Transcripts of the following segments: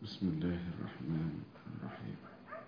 بسم الله الرحمن الرحيم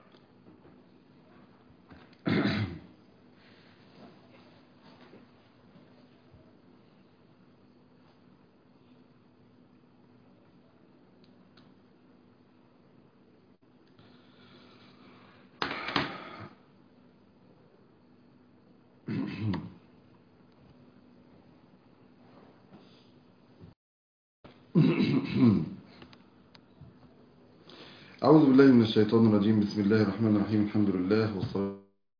أعوذ بالله من الشيطان الرجيم بسم الله الرحمن الرحيم الحمد لله والصلاة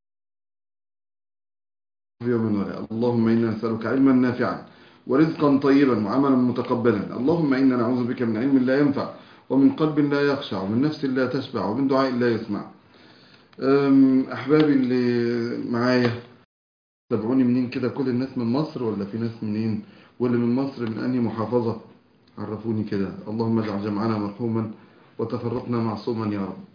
يوم ولا اللهم إنا نسألك علما نافعا ورزقا طيبا وعملا متقبلا اللهم إنا نعوذ بك من علم لا ينفع ومن قلب لا يخشع ومن نفس لا تشبع ومن دعاء لا يسمع أم، أحبابي اللي معايا تابعوني منين كده كل الناس من مصر ولا في ناس منين واللي من مصر من أنهي محافظة عرفوني كده اللهم اجعل جمعنا مرحوما وتفرقنا معصوما يا رب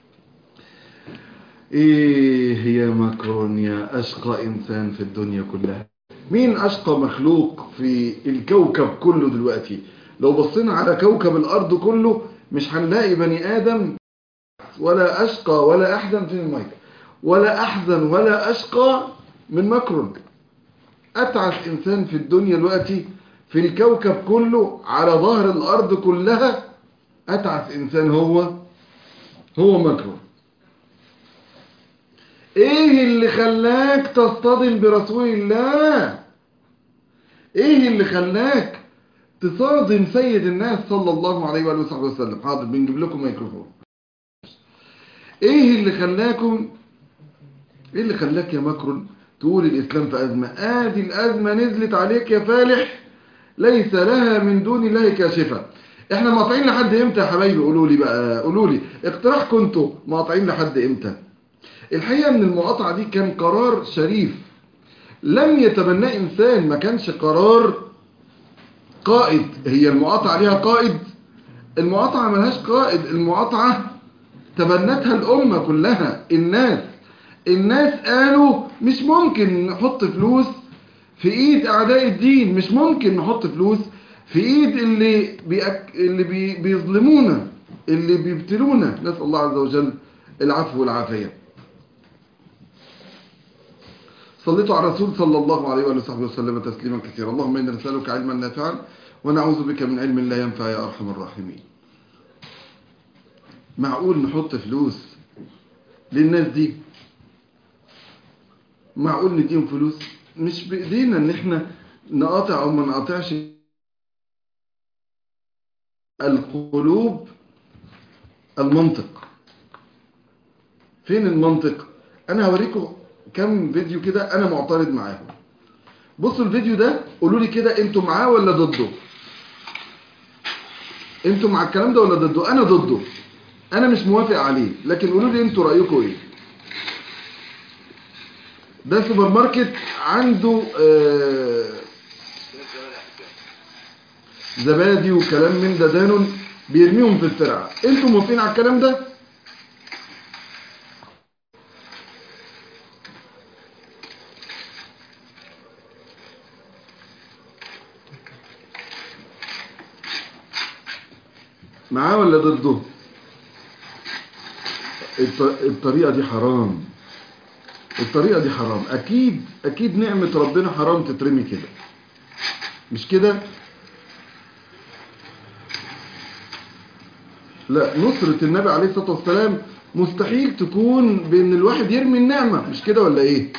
ايه يا ماكرون يا اشقى انسان في الدنيا كلها مين اشقى مخلوق في الكوكب كله دلوقتي لو بصينا على كوكب الارض كله مش هنلاقي بني ادم ولا اشقى ولا احزن في المايك ولا احزن ولا اشقى من ماكرون اتعس انسان في الدنيا دلوقتي في الكوكب كله على ظهر الارض كلها اتعس انسان هو هو ماكرون ايه اللي خلاك تصطدم برسول الله ايه اللي خلاك تصادم سيد الناس صلى الله عليه وآله وصحبه وسلم حاضر بنجيب لكم ميكروفون ايه اللي خلاكم ايه اللي خلاك يا ماكرون تقول الاسلام في ازمه ادي الازمه نزلت عليك يا فالح ليس لها من دون الله كاشفه احنا مقاطعين لحد امتى يا حبايبي قولوا لي بقى قولوا لي اقتراحكم انتوا مقاطعين لحد امتى الحقيقه ان المقاطعه دي كان قرار شريف لم يتبناه انسان ما كانش قرار قائد هي المقاطعه ليها قائد المقاطعه ملهاش قائد المقاطعه تبنتها الامه كلها الناس الناس قالوا مش ممكن نحط فلوس في ايد اعداء الدين مش ممكن نحط فلوس في ايد اللي بيأك... اللي بي... بيظلمونا اللي بيبتلونا نسال الله عز وجل العفو والعافيه صليتوا على الرسول صلى الله عليه وآله وصحبه وسلم تسليما كثيرا اللهم إنا نسألك علما نافعا ونعوذ بك من علم لا ينفع يا أرحم الراحمين معقول نحط فلوس للناس دي معقول نديهم فلوس مش بإيدينا ان احنا نقاطع او ما نقاطعش القلوب المنطق فين المنطق انا هوريكم كم فيديو كده انا معترض معاهم بصوا الفيديو ده قولوا لي كده انتوا معاه ولا ضده انتوا مع الكلام ده ولا ضده انا ضده انا مش موافق عليه لكن قولوا لي انتوا رايكم ايه ده سوبر ماركت عنده آه زبادي وكلام من ده دانون بيرميهم في الترعه انتوا موافقين على الكلام ده معاه ولا ضده الط- الطريقه دي حرام الطريقه دي حرام اكيد اكيد نعمه ربنا حرام تترمي كده مش كده لا نصرة النبي عليه الصلاة والسلام مستحيل تكون بان الواحد يرمي النعمة مش كده ولا ايه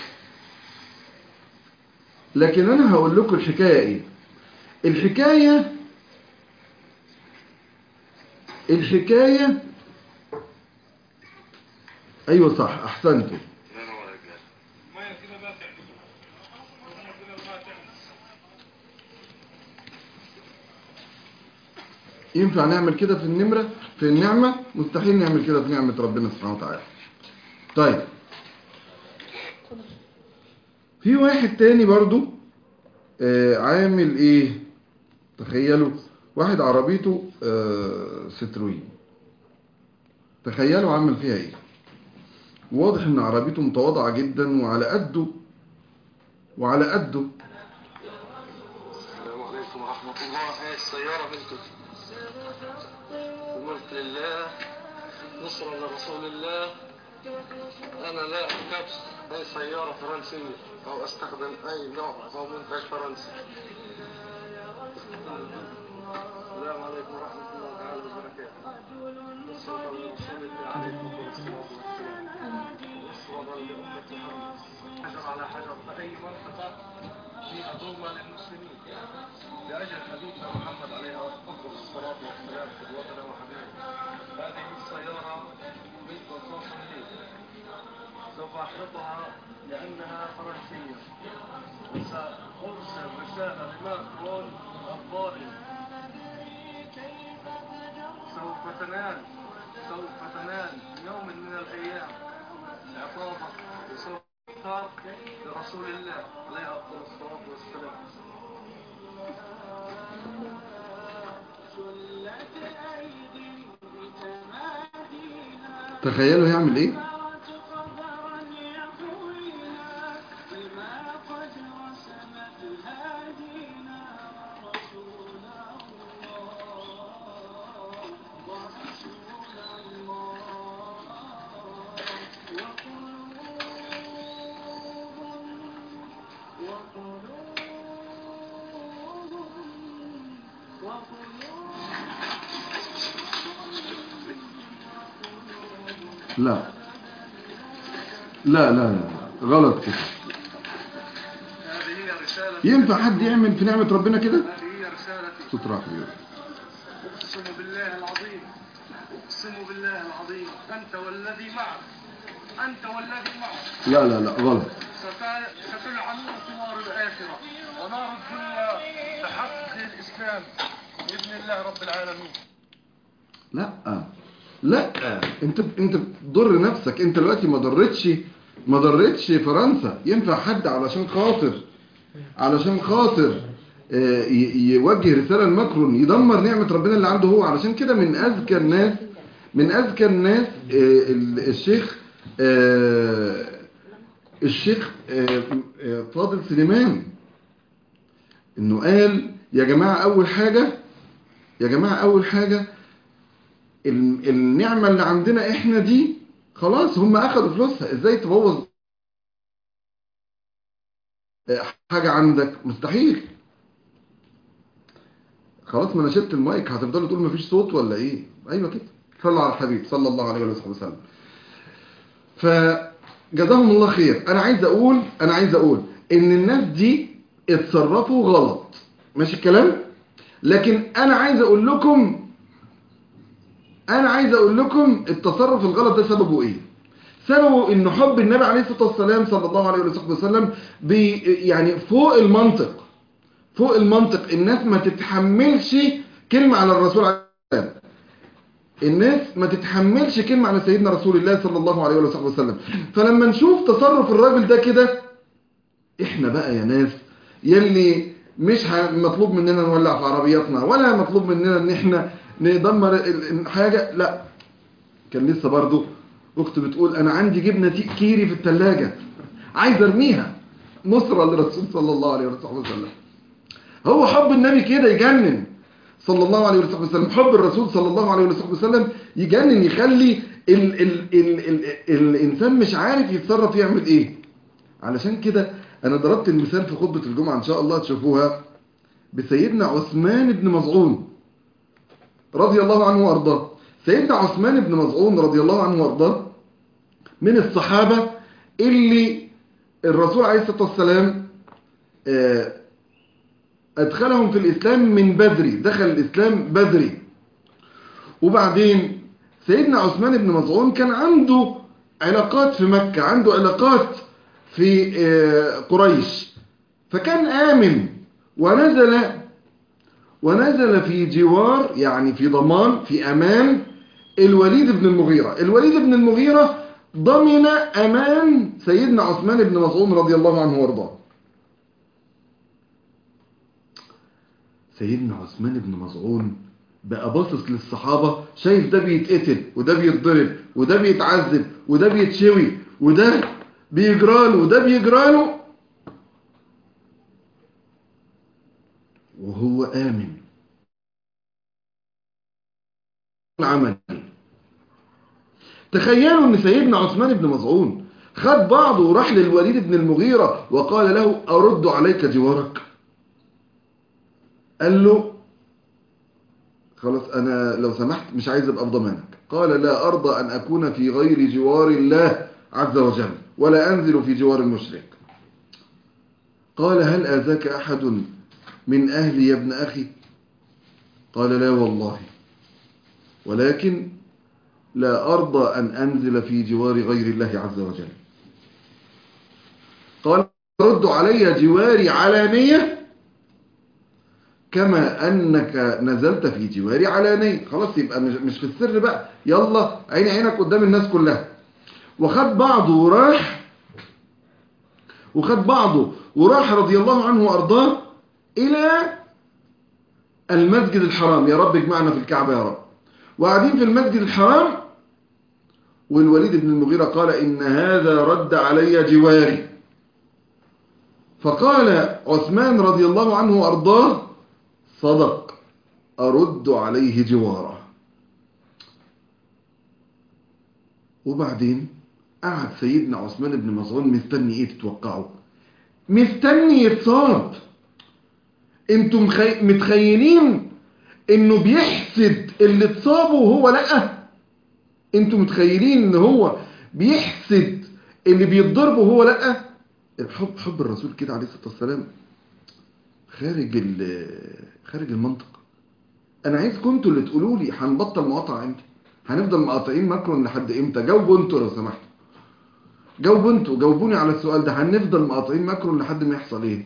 لكن انا هقول لكم الحكاية ايه الحكاية الحكاية ايوه صح احسنتوا ينفع نعمل كده في النمرة في النعمة مستحيل نعمل كده في نعمة ربنا سبحانه وتعالى طيب في واحد تاني برضو آه عامل ايه تخيلوا واحد عربيته آه ستروين تخيلوا عامل فيها ايه واضح ان عربيته متواضعة جدا وعلى قده وعلى قده السلام عليكم ورحمة الله هاي السيارة بنت الملك لله نصرا لرسول الله أنا لا أركب أي سيارة فرنسية أو أستخدم أي نوع أو منتج فرنسي السلام عليكم ورحمة الله تعالى وبركاته نصرا لرسول الله عليكم الصلاة والسلام نصرا لأمة محمد حجر على حجر فأي منطقة فيها ظلمة للمسلمين لأجل حبيبنا محمد عليه أفضل الصلاة والسلام قدوتنا وحبيبنا هذه السيارة بنت صوت لي سوف أحرقها لأنها فرنسية وسأرسل رسالة لماكرون الظالم سوف تنال سوف تنال يوم من الأيام عقابك وسوف تختار لرسول الله عليه أفضل الصلاة والسلام تخيلوا هيعمل ايه لا لا لا لا غلط كده هذه هي رسالتي ينفع حد يعمل في نعمة ربنا كده هذه هي رسالتي صوت راح بيقول. أقسم بالله العظيم أقسم بالله العظيم أنت والذي معك أنت والذي معك لا لا لا غلط ست- ستلعنون في نار الآخرة ونار الدنيا بحق الإسلام بإذن الله رب العالمين لا لا انت انت بتضر نفسك انت دلوقتي ما ضرتش ما ضرتش فرنسا ينفع حد علشان خاطر علشان خاطر آه، ي- يوجه رسالة لماكرون يدمر نعمة ربنا اللي عنده هو علشان كده من أذكى الناس من أذكى الناس آه، ال- الشيخ آه، الشيخ آه، آه، فاضل سليمان انه قال يا جماعة اول حاجة يا جماعة اول حاجة ال- النعمة اللي عندنا احنا دي خلاص هم اخدوا فلوسها ازاي تبوظ آه، حاجة عندك مستحيل خلاص ما انا شلت المايك هتفضلوا تقولوا مفيش صوت ولا ايه ايوه كده صلوا على الحبيب صلى الله عليه وآله وسلم فجزاهم الله خير انا عايز اقول انا عايز اقول ان الناس دي اتصرفوا غلط ماشي الكلام لكن انا عايز اقول لكم انا عايز اقول لكم التصرف الغلط ده سببه ايه سببه ان حب النبي عليه الصلاه والسلام صلى الله عليه وصحبه وسلم بي يعني فوق المنطق فوق المنطق الناس ما تتحملش كلمه على الرسول عليه الصلاه والسلام الناس ما تتحملش كلمه على سيدنا رسول الله صلى الله عليه وصحبه وسلم فلما نشوف تصرف الراجل ده كده احنا بقى يا ناس يلي مش ه- مطلوب مننا نولع في عربياتنا ولا مطلوب مننا ان احنا ندمر ال- ال- حاجة لا كان لسه برضو اخت بتقول انا عندي جبنة تي- كيري في التلاجة عايز ارميها نصرة للرسول صلى الله عليه وسلم هو حب النبي كده يجنن صلى الله عليه وسلم حب الرسول صلى الله عليه وسلم يجنن يخلي ال ال ال ال الانسان مش عارف يتصرف يعمل ايه علشان كده انا ضربت المثال في خطبة الجمعة ان شاء الله تشوفوها بسيدنا عثمان بن مظعون رضي الله عنه وارضاه سيدنا عثمان بن مظعون رضي الله عنه وارضاه من الصحابة اللي الرسول عليه الصلاة والسلام آه، أدخلهم في الإسلام من بدري دخل الإسلام بدري وبعدين سيدنا عثمان بن مظعون كان عنده علاقات في مكة عنده علاقات في آه، قريش فكان آمن ونزل ونزل في جوار يعني في ضمان في أمان الوليد بن المغيرة الوليد بن المغيرة ضمن أمان سيدنا عثمان بن مظعون رضي الله عنه وارضاه سيدنا عثمان بن مظعون بقى باصص للصحابة شايف ده بيتقتل وده بيتضرب وده بيتعذب وده بيتشوي وده بيجراله وده بيجراله وهو آمن عمل تخيلوا ان سيدنا عثمان بن مظعون خد بعضه وراح للوليد بن المغيرة وقال له أرد عليك جوارك قال له خلاص أنا لو سمحت مش عايز أبقى في ضمانك قال لا أرضى أن أكون في غير جوار الله عز وجل ولا أنزل في جوار المشرك قال هل آذاك أحد من أهلي يا ابن أخي قال لا والله ولكن لا أرضى أن أنزل في جوار غير الله عز وجل قال رد علي جواري علانية كما أنك نزلت في جواري علانية خلاص يبقى مش في السر بقى يلا عيني عينك قدام الناس كلها وخد بعضه وراح وخد بعضه وراح رضي الله عنه وأرضاه إلى المسجد الحرام يا رب اجمعنا في الكعبة يا رب وقاعدين في المسجد الحرام والوليد بن المغيرة قال إن هذا رد علي جواري فقال عثمان رضي الله عنه وأرضاه صدق أرد عليه جواره وبعدين قعد سيدنا عثمان بن مظعون مستني ايه تتوقعوا مستني يتصاب انتم مخي... متخيلين انه بيحسد اللي اتصابه وهو لا انتم متخيلين ان هو بيحسد اللي بيتضربه وهو لا الحب حب الرسول كده عليه الصلاه والسلام خارج خارج المنطق انا عايزكم انتوا اللي تقولوا لي هنبطل مقاطعه امتى هنفضل مقاطعين ماكرون لحد امتى جاوبوا انتوا لو سمحتوا جاوبوا انتوا جاوبوني على السؤال ده هنفضل مقاطعين ماكرون لحد ما يحصل ايه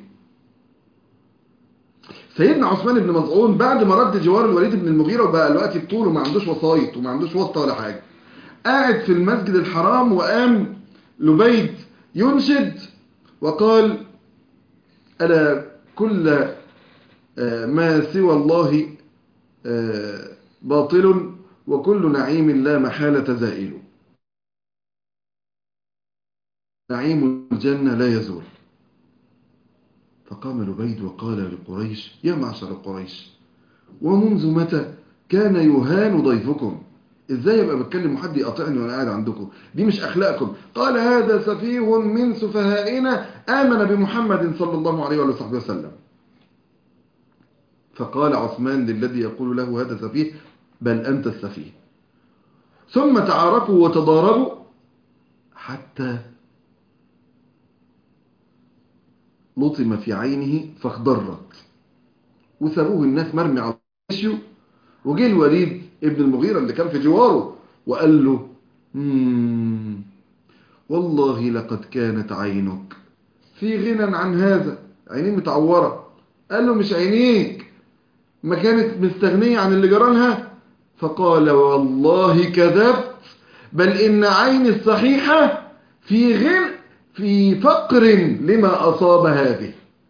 سيدنا عثمان بن مظعون بعد ما رد جوار الوليد بن المغيرة وبقى دلوقتي بطوله ما عندوش وسايط وما عندوش واسطة ولا حاجة قاعد في المسجد الحرام وقام لبيد ينشد وقال ألا كل ما سوى الله باطل وكل نعيم لا محالة زائل نعيم الجنة لا يزول فقام لبيد وقال لقريش يا معشر قريش ومنذ متى كان يهان ضيفكم ازاي ابقى بتكلم حد يقاطعني وانا قاعد عندكم دي مش اخلاقكم قال هذا سفيه من سفهائنا امن بمحمد صلى الله عليه وصحبه وسلم فقال عثمان للذي يقول له هذا سفيه بل انت السفيه ثم تعاركوا وتضاربوا حتى لطم في عينه فاخضرت وسابوه الناس مرمي على وشه وجه الوليد ابن المغيرة اللي كان في جواره وقال له مم والله لقد كانت عينك في غنى عن هذا عينيه متعورة قال له مش عينيك ما كانت مستغنية عن اللي جرالها فقال والله كذبت بل إن عيني الصحيحة في غنى في فقر لما أصاب هذه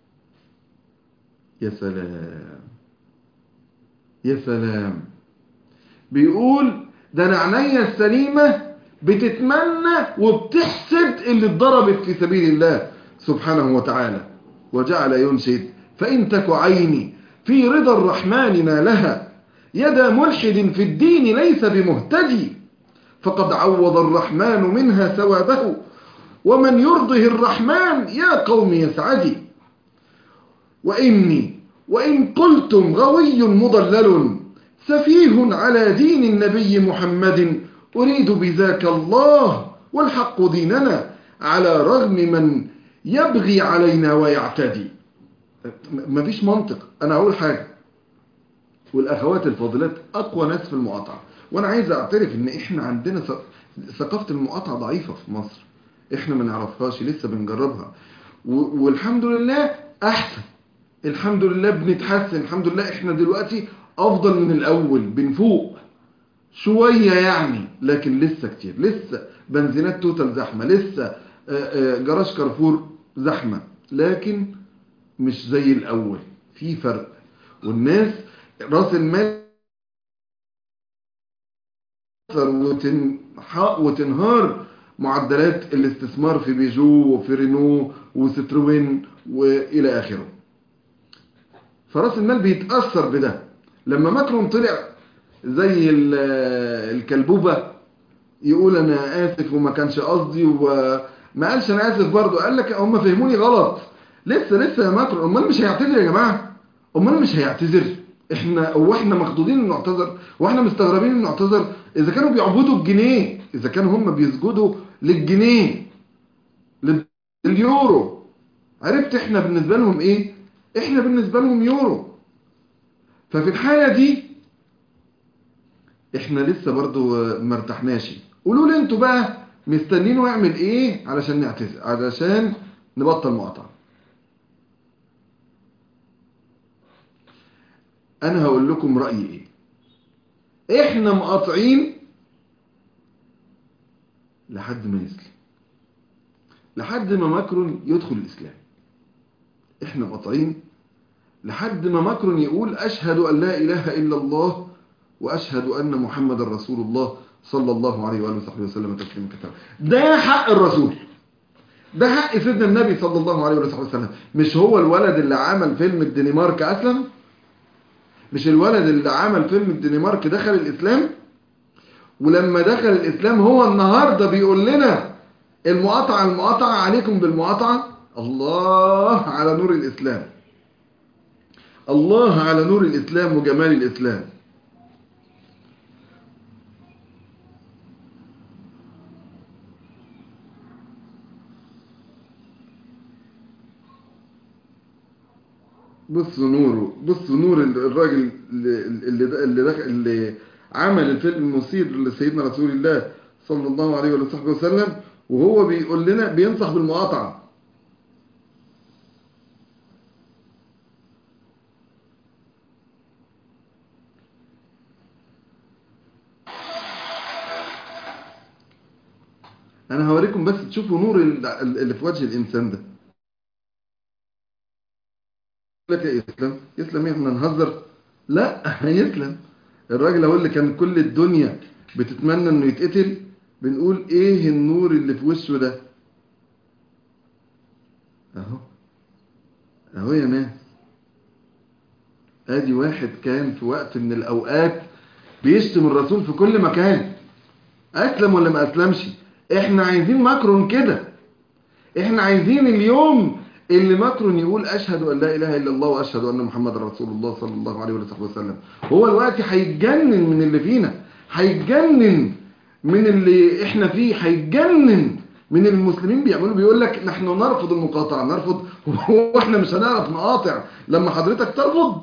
يا سلام يا سلام بيقول ده انا عينيا السليمة بتتمنى وبتحسد اللي اتضربت في سبيل الله سبحانه وتعالى وجعل ينشد فإن تك عيني في رضا الرحمن نالها يد ملحد في الدين ليس بمهتدي فقد عوض الرحمن منها ثوابه ومن يرضه الرحمن يا قوم يسعدي وإني وإن قلتم غوي مضلل سفيه على دين النبي محمد أريد بذاك الله والحق ديننا على رغم من يبغي علينا ويعتدي مفيش منطق أنا أقول حاجة والأخوات الفاضلات أقوى ناس في المقاطعة وأنا عايز أعترف إن إحنا عندنا ثقافة المقاطعة ضعيفة في مصر إحنا ما نعرفهاش لسه بنجربها والحمد لله أحسن الحمد لله بنتحسن الحمد لله إحنا دلوقتي أفضل من الأول بنفوق شوية يعني لكن لسه كتير لسه بنزينات توتال زحمة لسه جراج كارفور زحمة لكن مش زي الأول في فرق والناس راس المال وتنهار معدلات الاستثمار في بيجو وفي رينو وستروين وإلى آخره فراس المال بيتأثر بده لما ماكرون طلع زي الكلبوبة يقول انا اسف وما كانش قصدي وما قالش انا اسف برضه قال لك هم فهموني غلط لسه لسه يا ماكرون امال مش هيعتذر يا جماعه امال مش هيعتذر احنا هو احنا مخضوضين انه اعتذر واحنا مستغربين انه اعتذر اذا كانوا بيعبدوا الجنيه اذا كانوا هم بيسجدوا للجنيه لليورو عرفت احنا بالنسبه لهم ايه احنا بالنسبه لهم يورو ففي الحاله دي احنا لسه برضو ما ارتحناش قولوا لي انتوا بقى مستنينه يعمل ايه علشان نعتذر علشان نبطل مقاطعه انا هقول لكم رايي ايه احنا مقاطعين لحد ما يسلم لحد ما ماكرون يدخل الاسلام احنا مقاطعين لحد ما ماكرون يقول اشهد ان لا اله الا الله واشهد ان محمد رسول الله صلى الله عليه واله وصحبه وسلم تسليما كثيرا ده حق الرسول ده حق سيدنا النبي صلى الله عليه وصحبه وسلم مش هو الولد اللي عمل فيلم الدنمارك اسلم مش الولد اللي عمل فيلم الدنمارك دخل الإسلام ولما دخل الإسلام هو النهاردة بيقول لنا المقاطعة المقاطعة عليكم بالمقاطعة الله على نور الإسلام الله على نور الإسلام وجمال الإسلام بصوا نوره بصوا نور الراجل اللي اللي اللي, دخل اللي عمل الفيلم المثير لسيدنا رسول الله صلى الله عليه وصحبه وسلم وهو بيقول لنا بينصح بالمقاطعه انا هوريكم بس تشوفوا نور اللي في وجه الانسان ده لك يسلم يسلم احنا نهزر لا هيسلم الراجل اهو اللي كان كل الدنيا بتتمنى انه يتقتل بنقول ايه النور اللي في وشه ده اهو اهو يا ناس ادي واحد كان في وقت من الاوقات بيشتم الرسول في كل مكان اسلم ولا ما اسلمش احنا عايزين ماكرون كده احنا عايزين اليوم اللي ماكرون يقول اشهد ان لا اله الا الله واشهد ان محمد رسول الله صلى الله عليه وسلم هو الوقت هيتجنن من اللي فينا هيتجنن من اللي احنا فيه هيتجنن من المسلمين بيعملوا بيقول لك نحن نرفض المقاطعه نرفض هو احنا مش هنعرف نقاطع لما حضرتك ترفض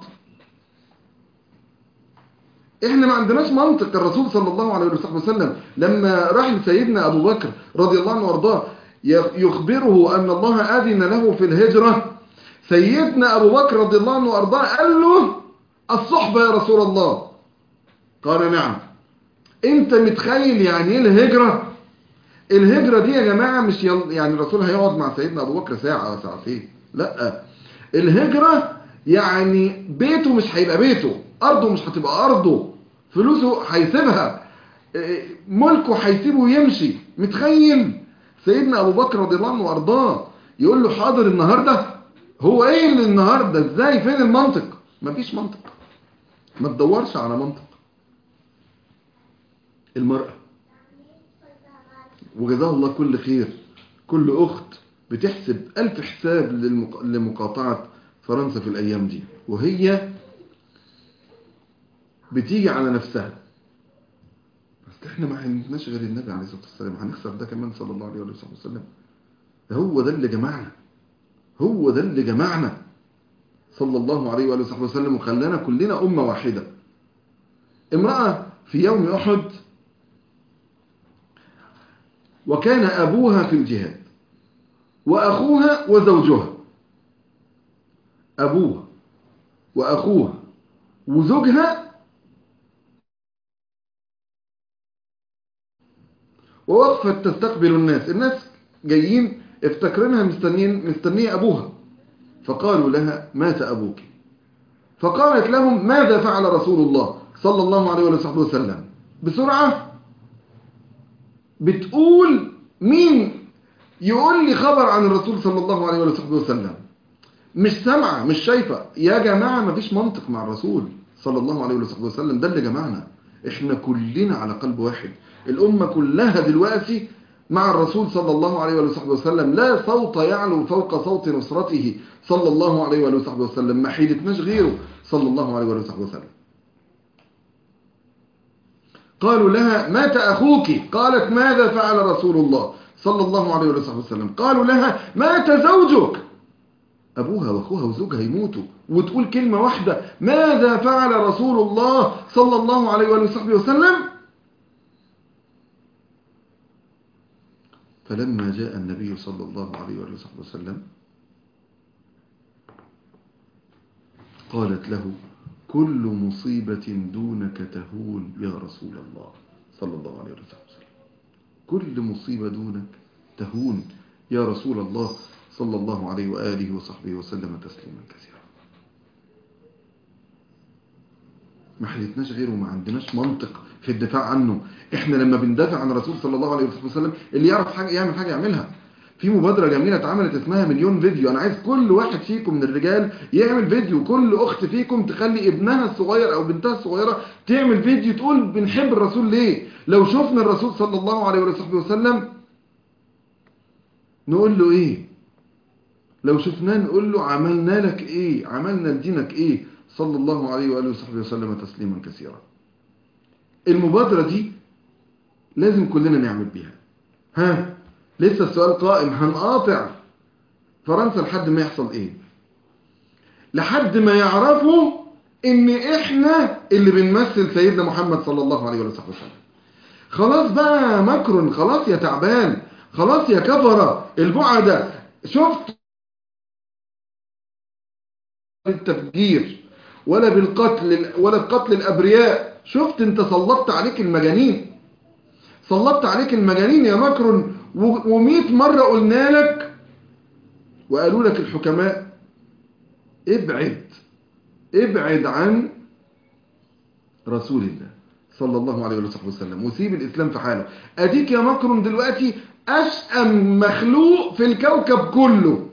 احنا ما عندناش منطق الرسول صلى الله عليه وسلم لما راح لسيدنا ابو بكر رضي الله عنه وارضاه يخبره أن الله أذن له في الهجرة سيدنا أبو بكر رضي الله عنه وأرضاه قال له الصحبة يا رسول الله قال نعم انت متخيل يعني ايه الهجرة الهجرة دي يا جماعة مش يل... يعني الرسول هيقعد مع سيدنا أبو بكر ساعة أو ساعتين لا الهجرة يعني بيته مش هيبقى بيته أرضه مش هتبقى أرضه فلوسه هيسيبها ملكه هيسيبه ويمشي متخيل سيدنا ابو بكر رضي الله عنه وارضاه يقول له حاضر النهارده هو ايه اللي النهارده ازاي فين المنطق مفيش منطق ما تدورش على منطق المرأة وجزاها الله كل خير كل اخت بتحسب الف حساب للمق... لمقاطعة فرنسا في الايام دي وهي بتيجي على نفسها بس احنا ما عندناش غير النبي عليه الصلاه والسلام هنخسر ده كمان صلى الله عليه وسلم هو ده اللي جمعنا هو ده اللي جمعنا صلى الله عليه وآله وصحبه وسلم وخلانا كلنا أمة واحدة امرأة في يوم أحد وكان أبوها في الجهاد وأخوها وزوجها أبوها وأخوها وزوجها ووقفت تستقبل الناس الناس جايين افتكرينها مستنين مستنيه ابوها فقالوا لها مات ابوك فقالت لهم ماذا فعل رسول الله صلى الله عليه وصحبه وسلم بسرعة بتقول مين يقول لي خبر عن الرسول صلى الله عليه وصحبه وسلم مش سامعة مش شايفة يا جماعة مفيش منطق مع الرسول صلى الله عليه وصحبه وسلم ده اللي جمعنا احنا كلنا على قلب واحد الأمة كلها دلوقتي مع الرسول صلى الله عليه وآله وسلم لا صوت يعلو فوق صوت نصرته صلى الله عليه وآله وسلم ما حيدتناش غيره صلى الله عليه وآله وسلم قالوا لها مات أخوك قالت ماذا فعل رسول الله صلى الله عليه وآله وسلم قالوا لها مات زوجك أبوها وأخوها وزوجها يموتوا وتقول كلمة واحدة ماذا فعل رسول الله صلى الله عليه وآله وسلم فلما جاء النبي صلى الله عليه وآله وسلم قالت له كل مصيبة دونك تهون يا رسول الله صلى الله عليه وسلم كل مصيبة دونك تهون يا رسول الله صلى الله عليه وآله وصحبه وسلم تسليما كثيرا ما حدثناش غيره وما عندناش منطق في الدفاع عنه احنا لما بندافع عن الرسول صلى الله عليه وسلم اللي يعرف حاجة يعمل حاجة يعملها في مبادرة جميلة اتعملت اسمها مليون فيديو انا عايز كل واحد فيكم من الرجال يعمل فيديو كل اخت فيكم تخلي ابنها الصغير او بنتها الصغيرة تعمل فيديو تقول بنحب الرسول ليه لو شفنا الرسول صلى الله عليه وسلم نقول له ايه لو شفناه نقول له عملنا لك ايه عملنا لدينك ايه صلى الله عليه وآله وصحبه وسلم تسليما كثيرا المبادرة دي لازم كلنا نعمل بيها ها لسه السؤال قائم هنقاطع فرنسا لحد ما يحصل ايه لحد ما يعرفوا ان احنا اللي بنمثل سيدنا محمد صلى الله عليه وسلم خلاص بقى مكرن خلاص يا تعبان خلاص يا كفرة البعدة شفت بالتفجير ولا بالقتل ولا بقتل الابرياء شفت انت سلطت عليك المجانين سلطت عليك المجانين يا مكرن ومئة مرة قلنا لك وقالوا لك الحكماء ابعد ابعد عن رسول الله صلى الله عليه وسلم وسيب الإسلام في حاله أديك يا مكرم دلوقتي أشأم مخلوق في الكوكب كله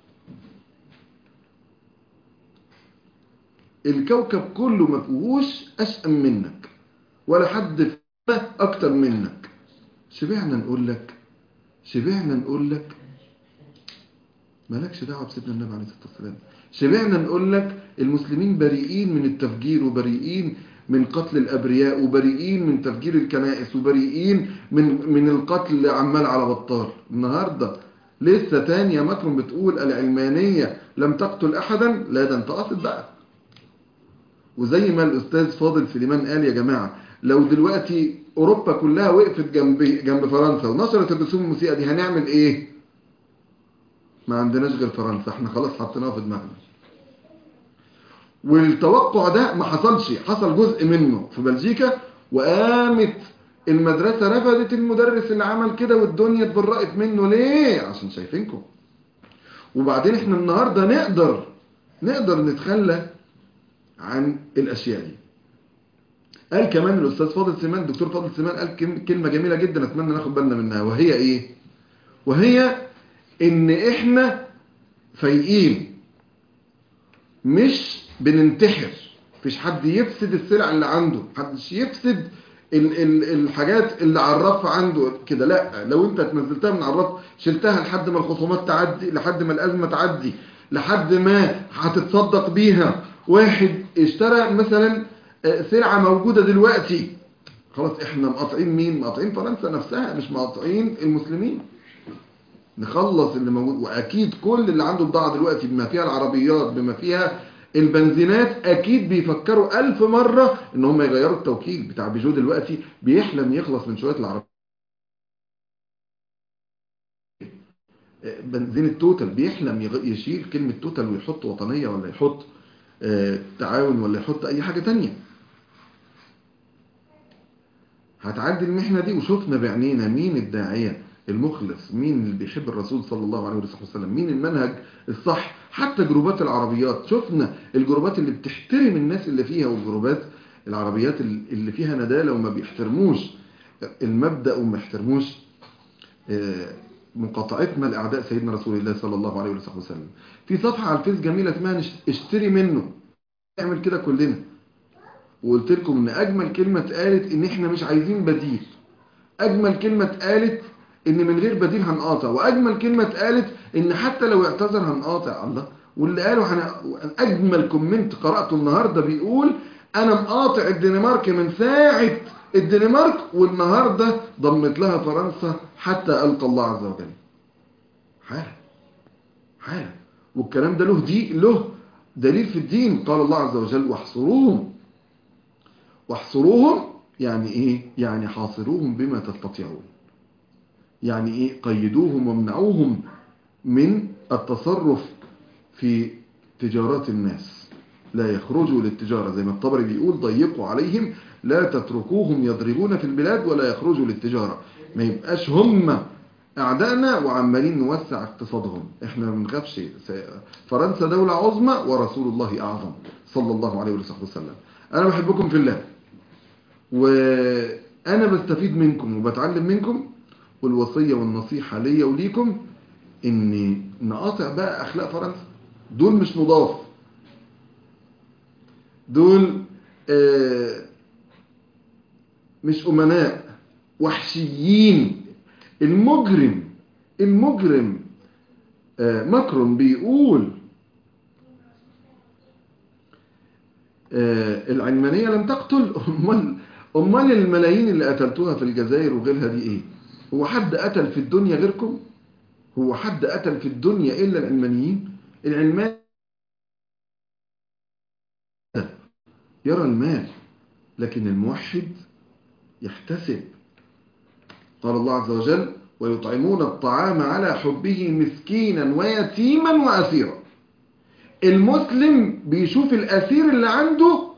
الكوكب كله ما فيهوش أشأم منك ولا حد أكتر منك شبعنا نقول لك شبعنا نقول لك مالكش دعوه بسيدنا النبي عليه الصلاه والسلام شبعنا نقول لك المسلمين بريئين من التفجير وبريئين من قتل الابرياء وبريئين من تفجير الكنائس وبريئين من من القتل عمال على بطال النهارده لسه تاني يا مكرم بتقول العلمانيه لم تقتل احدا لا ده انت قاصد بقى وزي ما الاستاذ فاضل سليمان قال يا جماعه لو دلوقتي اوروبا كلها وقفت جنب جنب فرنسا ونشرت الرسوم الموسيقى دي هنعمل ايه ما عندناش غير فرنسا احنا خلاص حطيناها في دماغنا والتوقع ده ما حصلش حصل جزء منه في بلجيكا وقامت المدرسة رفضت المدرس اللي عمل كده والدنيا اتبرأت منه ليه عشان شايفينكم وبعدين احنا النهاردة نقدر نقدر نتخلى عن الاشياء دي قال كمان الاستاذ فاضل سيمان الدكتور فاضل سيمان قال كلمه جميله جدا اتمنى ناخد بالنا منها وهي ايه وهي ان احنا فايقين مش بننتحر مفيش حد يفسد السلع اللي عنده محدش يفسد ال ال الحاجات اللي على الرف عنده كده لا لو انت نزلتها من على الرف شلتها لحد ما الخصومات تعدي لحد ما الازمه تعدي لحد ما هتتصدق بيها واحد اشترى مثلا سلعة موجودة دلوقتي خلاص احنا مقاطعين مين مقاطعين فرنسا نفسها مش مقاطعين المسلمين نخلص اللي موجود واكيد كل اللي عنده بضاعة دلوقتي بما فيها العربيات بما فيها البنزينات اكيد بيفكروا الف مرة ان هم يغيروا التوكيل بتاع بيجو دلوقتي بيحلم يخلص من شوية العربيات بنزين التوتال بيحلم يشيل كلمة توتال ويحط وطنية ولا يحط تعاون ولا يحط اي حاجة تانية هتعدي المحنة دي وشفنا بعينينا مين الداعية المخلص مين اللي بيحب الرسول صلى الله عليه وسلم مين المنهج الصح حتى جروبات العربيات شفنا الجروبات اللي بتحترم الناس اللي فيها والجروبات العربيات اللي فيها ندالة وما بيحترموش المبدأ وما بيحترموش مقاطعتنا لأعداء سيدنا رسول الله صلى الله عليه وسلم في صفحة على الفيس جميلة اسمها اشتري منه نعمل كده كلنا وقلت لكم ان اجمل كلمة اتقالت ان احنا مش عايزين بديل اجمل كلمة اتقالت ان من غير بديل هنقاطع واجمل كلمة اتقالت ان حتى لو اعتذر هنقاطع الله واللي قالوا هن... اجمل كومنت قرأته النهاردة بيقول انا مقاطع الدنمارك من ساعة الدنمارك والنهاردة ضمت لها فرنسا حتى ألقى الله عز وجل حالة حالة والكلام ده له دي له دليل في الدين قال الله عز وجل واحصروهم واحصروهم يعني ايه يعني حاصروهم بما تستطيعون يعني ايه قيدوهم وامنعوهم من التصرف في تجارات الناس لا يخرجوا للتجارة زي ما الطبري بيقول ضيقوا عليهم لا تتركوهم يضربون في البلاد ولا يخرجوا للتجارة ما يبقاش هم أعدائنا وعمالين نوسع اقتصادهم احنا ما بنخافش فرنسا دولة عظمى ورسول الله أعظم صلى الله عليه وسلم أنا بحبكم في الله وأنا بستفيد منكم وبتعلم منكم والوصية والنصيحة ليا وليكم إن نقاطع بقى أخلاق فرنسا دول مش نضاف دول آه مش أمناء وحشيين المجرم المجرم آه ماكرون بيقول آه العلمانية لم تقتل أمال, أمال الملايين اللي قتلتوها في الجزائر وغيرها دي إيه هو حد قتل في الدنيا غيركم هو حد قتل في الدنيا إلا العلمانيين العلمان يرى المال لكن الموحد يحتسب قال الله عز وجل ويطعمون الطعام على حبه مسكينا ويتيما وأسيرا المسلم بيشوف الأسير اللي عنده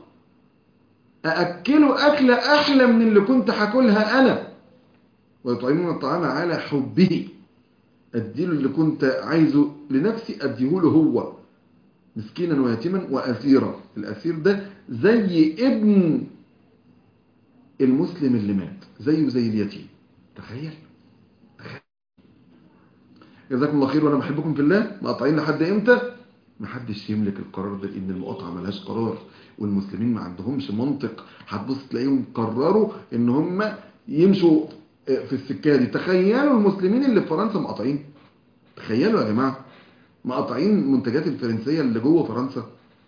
أأكله أكلة أحلى من اللي كنت هاكلها أنا ويطعمون الطعام على حبه أديله اللي كنت عايزه لنفسي أديهوله هو مسكينا ويتيما وأسيرا الأسير ده زي ابن المسلم اللي مات زيه زي اليتيم تخيل تخيل جزاكم الله خير وانا بحبكم في الله مقاطعين لحد امتى محدش يملك القرار ده ان المقاطعه ملهاش قرار والمسلمين ما عندهمش منطق هتبص تلاقيهم قرروا ان هم يمشوا في السكه دي تخيلوا المسلمين اللي في فرنسا مقاطعين تخيلوا يا جماعه مقاطعين المنتجات الفرنسيه اللي جوه فرنسا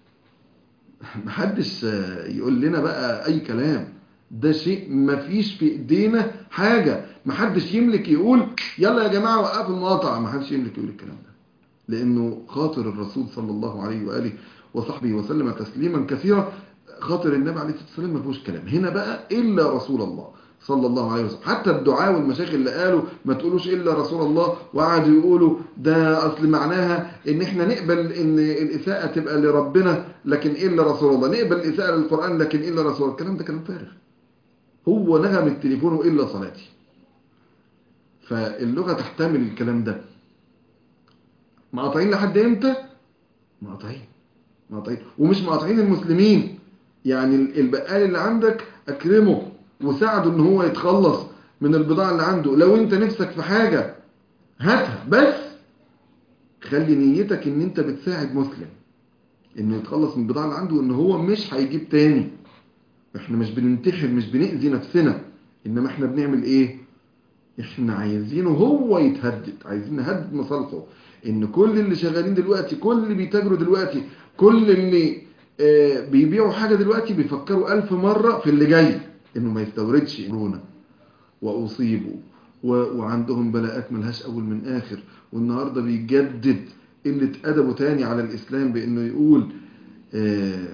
محدش يقول لنا بقى اي كلام ده شيء مفيش في ايدينا حاجة محدش يملك يقول يلا يا جماعة وقفوا المقاطعة محدش يملك يقول الكلام ده لانه خاطر الرسول صلى الله عليه وآله وصحبه وسلم تسليما كثيرا خاطر النبي عليه الصلاة والسلام ما فيهوش كلام هنا بقى إلا رسول الله صلى الله عليه وسلم حتى الدعاء والمشايخ اللي قالوا ما تقولوش إلا رسول الله وقعدوا يقولوا ده أصل معناها إن إحنا نقبل إن الإساءة تبقى لربنا لكن إلا رسول الله نقبل الإساءة للقرآن لكن إلا رسول الله الكلام ده كلام فارغ هو نغم التليفون إلا صلاتي فاللغة تحتمل الكلام ده مقاطعين لحد إمتى؟ مقاطعين مقاطعين ومش مقاطعين المسلمين يعني البقال اللي عندك أكرمه وساعده ان هو يتخلص من البضاعة اللي عنده لو انت نفسك في حاجة هاتها بس خلي نيتك ان انت بتساعد مسلم انه يتخلص من البضاعة اللي عنده ان هو مش هيجيب تاني احنا مش بننتحر مش بنأذي نفسنا انما احنا بنعمل ايه احنا عايزينه هو يتهدد عايزين نهدد مصالحه ان كل اللي شغالين دلوقتي كل اللي بيتاجروا دلوقتي كل اللي آه بيبيعوا حاجة دلوقتي بيفكروا ألف مرة في اللي جاي انه ما يستوردش كورونا واصيبوا وعندهم بلاءات ملهاش اول من اخر والنهارده بيجدد قله ادبه تاني على الاسلام بانه يقول آآ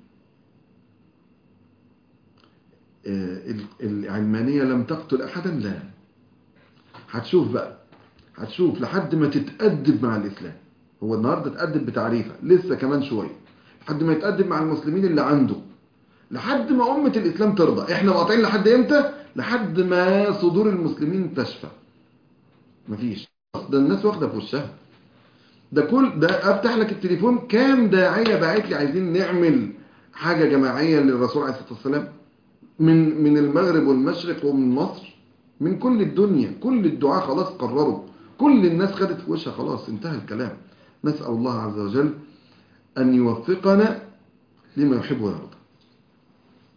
آآ العلمانيه لم تقتل احدا لا هتشوف بقى هتشوف لحد ما تتأدب مع الاسلام هو النهارده اتأدب بتعريفه لسه كمان شويه لحد ما يتأدب مع المسلمين اللي عنده لحد ما أمة الإسلام ترضى إحنا واقعين لحد إمتى؟ لحد ما صدور المسلمين تشفى مفيش ده الناس واخدة في وشها ده كل ده أفتح لك التليفون كام داعية باعت لي عايزين نعمل حاجة جماعية للرسول عليه الصلاة والسلام من من المغرب والمشرق ومن مصر من كل الدنيا كل الدعاء خلاص قرروا كل الناس خدت في وشها خلاص انتهى الكلام نسأل الله عز وجل أن يوفقنا لما يحب ويرضى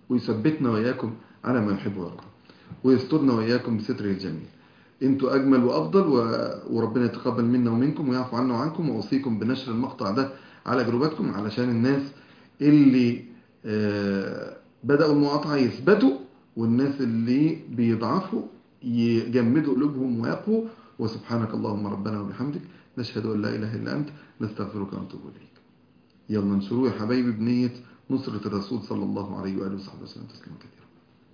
ويثبتنا وإياكم على ما يحب ويرضى ويسترنا وإياكم بستره الجميل انتوا أجمل وأفضل و... وربنا يتقبل منا ومنكم ويعفو عنا وعنكم وأوصيكم بنشر المقطع ده على جروباتكم علشان الناس اللي آه بدأوا المقاطعة يثبتوا والناس اللي بيضعفوا يجمدوا قلوبهم ويقووا وسبحانك اللهم ربنا وبحمدك نشهد أن لا إله إلا أنت نستغفرك ونتوب إليك يلا انشروه يا حبايبي بنية نصرة الرسول صلى الله عليه وآله وصحبه وسلم تسليما كثيرا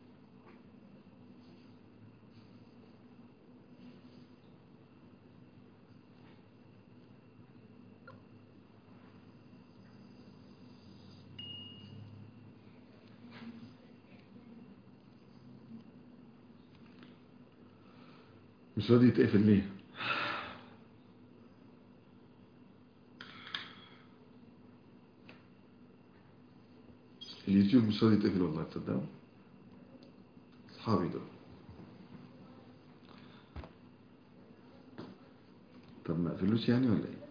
مش راضي يتقفل ليه اليوتيوب مش راضي يتقفل والله تصدقوا اصحابي دول طب ما قفلوش يعني ولا ايه